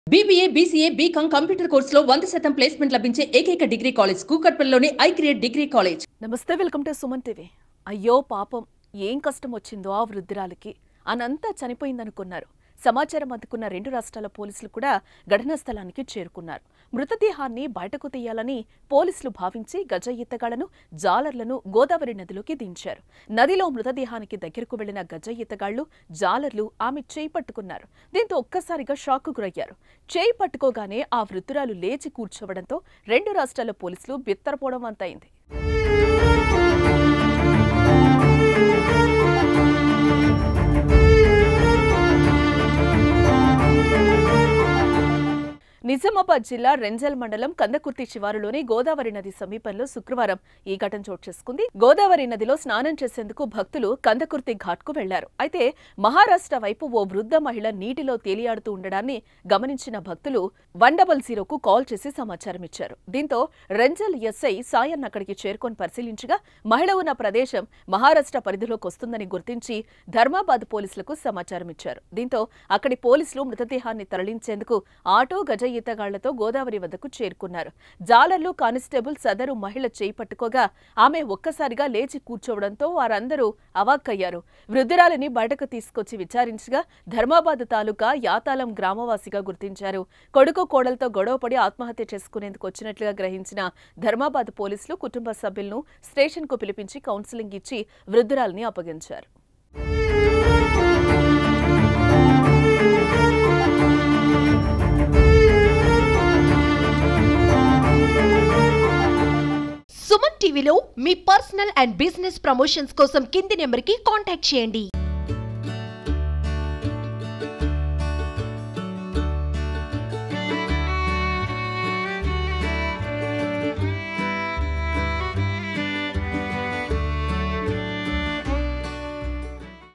BBA BCA BCom computer కోర్సులో వంద శాతం ప్లేస్మెంట్ లభించే ఏకైక డిగ్రీ కాలేజ్ కూకట్పల్లిలోని ఐ క్రియేట్ డిగ్రీ కాలేజ్ నమస్తే వెల్కమ్ టు సుమన్ టీవీ అయ్యో పాపం ఏం కష్టం వచ్చిందో ఆ వృద్ధురాలికి అనంతా చనిపోయిందనుకున్నారు సమాచారం అందుకున్న రెండు రాష్ట్రాల పోలీసులు కూడా ఘటనా స్థలానికి చేరుకున్నారు మృతదేహాన్ని బయటకు తీయాలని పోలీసులు భావించి గజ ఈతగాళ్లను జాలర్లను గోదావరి నదిలోకి దించారు నదిలో మృతదేహానికి దగ్గరకు వెళ్లిన గజ ఈతగాళ్లు జాలర్లు ఆమె చేయి పట్టుకున్నారు దీంతో ఒక్కసారిగా షాక్కు గురయ్యారు చేయి పట్టుకోగానే ఆ వృద్ధురాలు లేచి కూర్చోవడంతో రెండు రాష్ట్రాల పోలీసులు బిత్తరపోవడం వంతైంది నిజామాబాద్ జిల్లా రెంజల్ మండలం కందకుర్తి శివారులోని గోదావరి నది సమీపంలో శుక్రవారం ఈ ఘటన చోటు చేసుకుంది గోదావరి నదిలో స్నానం చేసేందుకు భక్తులు కందకుర్తి ఘాట్కు వెళ్లారు అయితే మహారాష్ట్ర వైపు ఓ వృద్ధ మహిళ నీటిలో తేలియాడుతూ ఉండడాన్ని గమనించిన భక్తులు వన్ డబల్ జీరోకు కాల్ చేసి సమాచారం ఇచ్చారు దీంతో రెంజల్ ఎస్ఐ సాయన్ అక్కడికి చేరుకొని పరిశీలించగా మహిళ ఉన్న ప్రదేశం మహారాష్ట్ర పరిధిలోకి వస్తుందని గుర్తించి ధర్మాబాద్ పోలీసులకు సమాచారం ఇచ్చారు దీంతో అక్కడి పోలీసులు మృతదేహాన్ని తరలించేందుకు ఆటో గజ ఈతగాళ్లతో గోదావరి వద్దకు చేరుకున్నారు జాలర్లు కానిస్టేబుల్ సదరు మహిళ చేయి పట్టుకోగా ఆమె ఒక్కసారిగా లేచి కూర్చోవడంతో వారందరూ అవాక్కయ్యారు వృద్ధురాలిని బయటకు తీసుకొచ్చి విచారించగా ధర్మాబాద్ తాలూకా యాతాలం గ్రామవాసిగా గుర్తించారు కొడుకు కోడలతో గొడవపడి ఆత్మహత్య చేసుకునేందుకు వచ్చినట్లుగా గ్రహించిన ధర్మాబాద్ పోలీసులు కుటుంబ సభ్యులను స్టేషన్కు పిలిపించి కౌన్సిలింగ్ ఇచ్చి వృద్ధురాలిని అప్పగించారు సుమన్ టీవీలో మీ పర్సనల్ అండ్ బిజినెస్ ప్రమోషన్స్ కోసం కింది నెంబర్కి కాంటాక్ట్ చేయండి